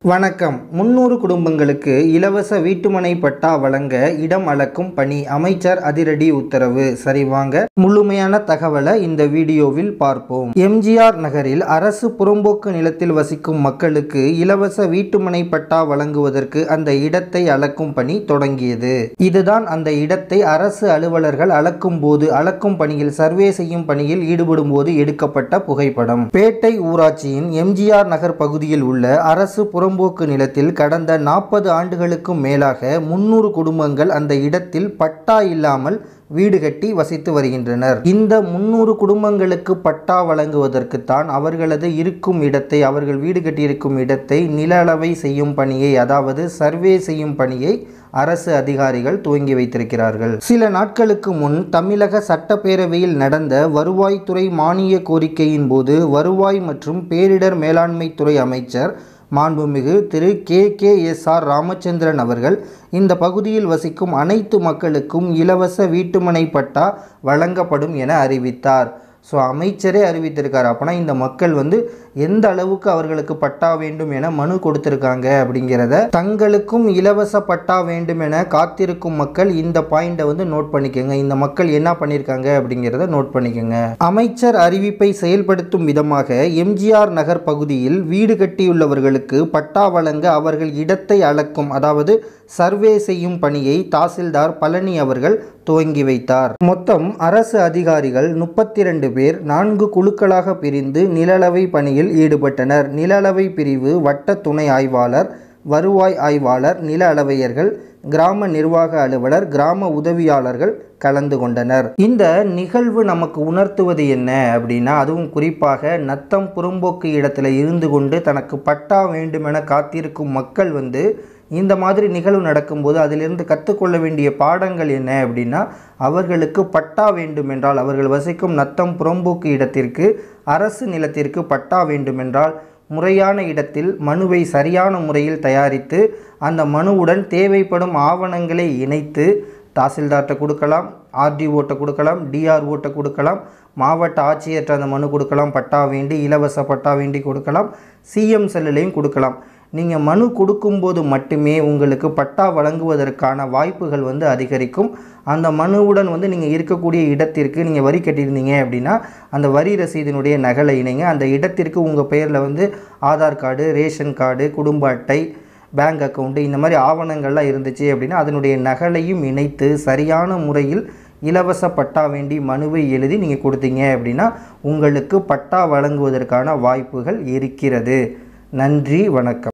வணக்கம் முன்னூறு குடும்பங்களுக்கு இலவச வீட்டுமனை பட்டா வழங்க இடம் அளக்கும் பணி அமைச்சர் அதிரடி உத்தரவு சரி வாங்க முழுமையான தகவலை இந்த வீடியோவில் பார்ப்போம் எம்ஜிஆர் நகரில் அரசு புறம்போக்கு நிலத்தில் வசிக்கும் மக்களுக்கு இலவச வீட்டுமனை பட்டா வழங்குவதற்கு அந்த இடத்தை அளக்கும் பணி தொடங்கியது இதுதான் அந்த இடத்தை அரசு அலுவலர்கள் அளக்கும் போது அளக்கும் பணியில் சர்வே செய்யும் பணியில் ஈடுபடும் போது எடுக்கப்பட்ட புகைப்படம் பேட்டை ஊராட்சியின் எம்ஜிஆர் நகர் பகுதியில் உள்ள அரசு புறம்போக்கு நிலத்தில் கடந்த நாற்பது ஆண்டுகளுக்கும் மேலாக முன்னூறு குடும்பங்கள் அந்த இடத்தில் பட்டா இல்லாமல் வீடு கட்டி வசித்து வருகின்றனர் இந்த முன்னூறு குடும்பங்களுக்கு பட்டா வழங்குவதற்குத்தான் அவர்களது இருக்கும் இடத்தை அவர்கள் வீடு கட்டியிருக்கும் இடத்தை நில அளவை செய்யும் பணியை அதாவது சர்வே செய்யும் பணியை அரசு அதிகாரிகள் துவங்கி வைத்திருக்கிறார்கள் சில நாட்களுக்கு முன் தமிழக சட்டப்பேரவையில் நடந்த வருவாய்த்துறை மானிய கோரிக்கையின் போது வருவாய் மற்றும் பேரிடர் மேலாண்மை துறை அமைச்சர் மாண்புமிகு திரு K K S R Ramachandran அவர்கள் இந்த பகுதியில் வசிக்கும் அனைத்து மக்களுக்கும் இலவச வீட்டுமனை பட்டா வழங்கப்படும் என அறிவித்தார் ஸோ அமைச்சரே அறிவித்திருக்கார் அப்போனா இந்த மக்கள் வந்து எந்த அளவுக்கு அவர்களுக்கு பட்டா வேண்டும் என மனு கொடுத்திருக்காங்க அப்படிங்கிறத தங்களுக்கும் இலவச பட்டா வேண்டும் என காத்திருக்கும் மக்கள் இந்த பாயிண்டை வந்து நோட் பண்ணிக்கோங்க இந்த மக்கள் என்ன பண்ணியிருக்காங்க அப்படிங்கிறத நோட் பண்ணிக்கோங்க அமைச்சர் அறிவிப்பை செயல்படுத்தும் விதமாக எம்ஜிஆர் நகர் பகுதியில் வீடு கட்டியுள்ளவர்களுக்கு பட்டா வழங்க அவர்கள் இடத்தை அளக்கும் அதாவது சர்வே செய்யும் பணியை தாசில்தார் பழனி அவர்கள் துவங்கி வைத்தார் மொத்தம் அரசு அதிகாரிகள் முப்பத்தி ரெண்டு பேர் நான்கு குழுக்களாக பிரிந்து நிலளவை பணியில் ஈடுபட்டனர் நிலளவை பிரிவு வட்ட துணை ஆய்வாளர் வருவாய் ஆய்வாளர் நில அளவையர்கள் கிராம நிர்வாக அலுவலர் கிராம உதவியாளர்கள் கலந்து கொண்டனர் இந்த நிகழ்வு நமக்கு உணர்த்துவது என்ன அப்படின்னா அதுவும் குறிப்பாக நத்தம் புறம்போக்கு இடத்துல இருந்து கொண்டு தனக்கு பட்டா வேண்டுமென காத்திருக்கும் மக்கள் வந்து இந்த மாதிரி நிகழ்வு நடக்கும்போது அதிலிருந்து கற்றுக்கொள்ள வேண்டிய பாடங்கள் என்ன அப்படின்னா அவர்களுக்கு பட்டா வேண்டுமென்றால் அவர்கள் வசிக்கும் நத்தம் புறம்போக்கு இடத்திற்கு அரசு நிலத்திற்கு பட்டா வேண்டுமென்றால் முறையான இடத்தில் மனுவை சரியான முறையில் தயாரித்து அந்த மனுவுடன் தேவைப்படும் ஆவணங்களை இணைத்து தாசில்தார்கிட்ட கொடுக்கலாம் ஆர்டிஓட்ட கொடுக்கலாம் டிஆர்ஓட்ட கொடுக்கலாம் மாவட்ட ஆட்சியர்கிட்ட அந்த மனு கொடுக்கலாம் பட்டா வேண்டி இலவச பட்டா வேண்டி கொடுக்கலாம் சிஎம் செல்லுலையும் கொடுக்கலாம் நீங்கள் மனு கொடுக்கும்போது மட்டுமே உங்களுக்கு பட்டா வழங்குவதற்கான வாய்ப்புகள் வந்து அதிகரிக்கும் அந்த மனுவுடன் வந்து நீங்கள் இருக்கக்கூடிய இடத்திற்கு நீங்கள் வரி கட்டியிருந்தீங்க அப்படின்னா அந்த வரி ரசீதினுடைய நகலை இணைங்க அந்த இடத்திற்கு உங்கள் பெயரில் வந்து ஆதார் கார்டு ரேஷன் கார்டு குடும்ப அட்டை பேங்க் அக்கௌண்ட்டு இந்த மாதிரி ஆவணங்கள்லாம் இருந்துச்சு அப்படின்னா அதனுடைய நகலையும் இணைத்து சரியான முறையில் இலவச பட்டா வேண்டி மனுவை எழுதி நீங்கள் கொடுத்தீங்க அப்படின்னா உங்களுக்கு பட்டா வழங்குவதற்கான வாய்ப்புகள் இருக்கிறது நன்றி வணக்கம்